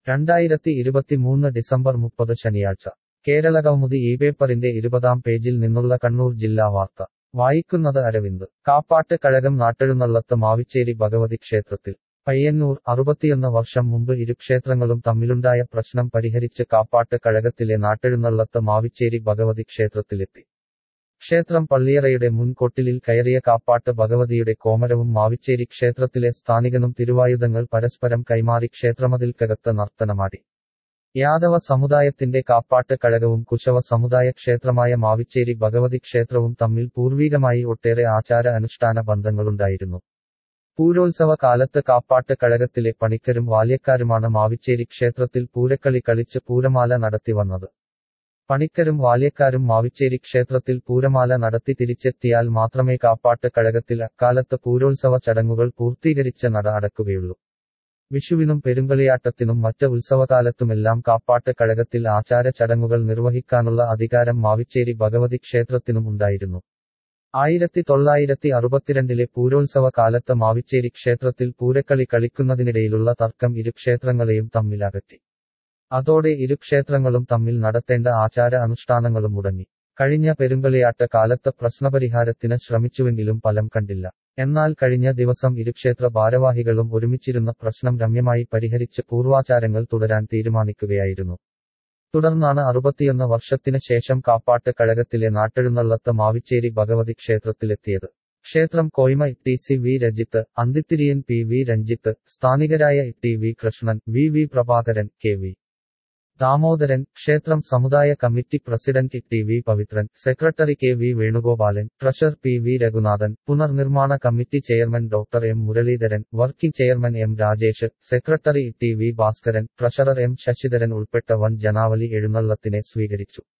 രണ്ടായിരത്തി ഇരുപത്തിമൂന്ന് ഡിസംബർ മുപ്പത് ശനിയാഴ്ച കേരളകൗമുദി ഈ പേപ്പറിന്റെ ഇരുപതാം പേജിൽ നിന്നുള്ള കണ്ണൂർ ജില്ലാ വാർത്ത വായിക്കുന്നത് അരവിന്ദ് കാപ്പാട്ട് കഴകം നാട്ടെഴുന്നള്ളത്ത് മാവിച്ചേരി ഭഗവതി ക്ഷേത്രത്തിൽ പയ്യന്നൂർ അറുപത്തിയൊന്ന് വർഷം മുമ്പ് ഇരു ക്ഷേത്രങ്ങളും തമ്മിലുണ്ടായ പ്രശ്നം പരിഹരിച്ച് കാപ്പാട്ട് കഴകത്തിലെ നാട്ടെഴുന്നള്ളത്ത് മാവിച്ചേരി ഭഗവതി ക്ഷേത്രത്തിലെത്തി ക്ഷേത്രം പള്ളിയറയുടെ മുൻകൊട്ടിലിൽ കയറിയ കാപ്പാട്ട് ഭഗവതിയുടെ കോമരവും മാവിച്ചേരി ക്ഷേത്രത്തിലെ സ്ഥാനികനും തിരുവായുധങ്ങൾ പരസ്പരം കൈമാറി ക്ഷേത്രമതിൽക്കകത്ത് നർത്തനമാടി യാദവ സമുദായത്തിന്റെ കാപ്പാട്ട് കഴകവും കുശവ സമുദായ ക്ഷേത്രമായ മാവിച്ചേരി ഭഗവതി ക്ഷേത്രവും തമ്മിൽ പൂർവീകമായി ഒട്ടേറെ ആചാര അനുഷ്ഠാന ബന്ധങ്ങളുണ്ടായിരുന്നു പൂരോത്സവ കാലത്ത് കാപ്പാട്ട് കഴകത്തിലെ പണിക്കരും വാല്യക്കാരുമാണ് മാവിച്ചേരി ക്ഷേത്രത്തിൽ പൂരക്കളി കളിച്ച് പൂരമാല നടത്തി വന്നത് പണിക്കരും വാല്യക്കാരും മാവിച്ചേരി ക്ഷേത്രത്തിൽ പൂരമാല നടത്തി തിരിച്ചെത്തിയാൽ മാത്രമേ കാപ്പാട്ട് കഴകത്തിൽ അക്കാലത്ത് പൂരോത്സവ ചടങ്ങുകൾ പൂർത്തീകരിച്ച് നട അടക്കുകയുള്ളൂ വിഷുവിനും പെരുങ്കളിയാട്ടത്തിനും മറ്റ് ഉത്സവകാലത്തുമെല്ലാം കാപ്പാട്ട് കഴകത്തിൽ ആചാര ചടങ്ങുകൾ നിർവഹിക്കാനുള്ള അധികാരം മാവിച്ചേരി ഭഗവതി ക്ഷേത്രത്തിനും ഉണ്ടായിരുന്നു ആയിരത്തി തൊള്ളായിരത്തി അറുപത്തിരണ്ടിലെ പൂരോത്സവ കാലത്ത് മാവിച്ചേരി ക്ഷേത്രത്തിൽ പൂരക്കളി കളിക്കുന്നതിനിടയിലുള്ള തർക്കം ഇരു ക്ഷേത്രങ്ങളെയും തമ്മിൽ അകറ്റി അതോടെ ഇരു ക്ഷേത്രങ്ങളും തമ്മിൽ നടത്തേണ്ട ആചാര അനുഷ്ഠാനങ്ങളും മുടങ്ങി കഴിഞ്ഞ പെരുങ്കളിയാട്ട കാലത്ത് പ്രശ്നപരിഹാരത്തിന് ശ്രമിച്ചുവെങ്കിലും ഫലം കണ്ടില്ല എന്നാൽ കഴിഞ്ഞ ദിവസം ഇരുക്ഷേത്ര ഭാരവാഹികളും ഒരുമിച്ചിരുന്ന പ്രശ്നം രമ്യമായി പരിഹരിച്ച് പൂർവാചാരങ്ങൾ തുടരാൻ തീരുമാനിക്കുകയായിരുന്നു തുടർന്നാണ് അറുപത്തിയൊന്ന് വർഷത്തിന് ശേഷം കാപ്പാട്ട് കഴകത്തിലെ നാട്ടെഴുന്നള്ളത്ത് മാവിച്ചേരി ഭഗവതി ക്ഷേത്രത്തിലെത്തിയത് ക്ഷേത്രം കോയ്മ ടി സി വി രജിത്ത് അന്തിത്തിരിയൻ പി വി രഞ്ജിത്ത് സ്ഥാനികരായ T V Krishnan V V Prabhakaran K V Damodaran ക്ഷേത്രം സമുദായ committee president T V Pavithran secretary K V Venugopalan treasurer P V Raghunathan പുനർനിർമ്മാണ committee chairman doctor M Muraleedharan working chairman M Rajesh secretary T V Bhaskaran treasurer M Sasidharan ഉൾപ്പെട്ട വൻ ജനാവലി എഴുന്നള്ളത്തിനെ സ്വീകരിച്ചു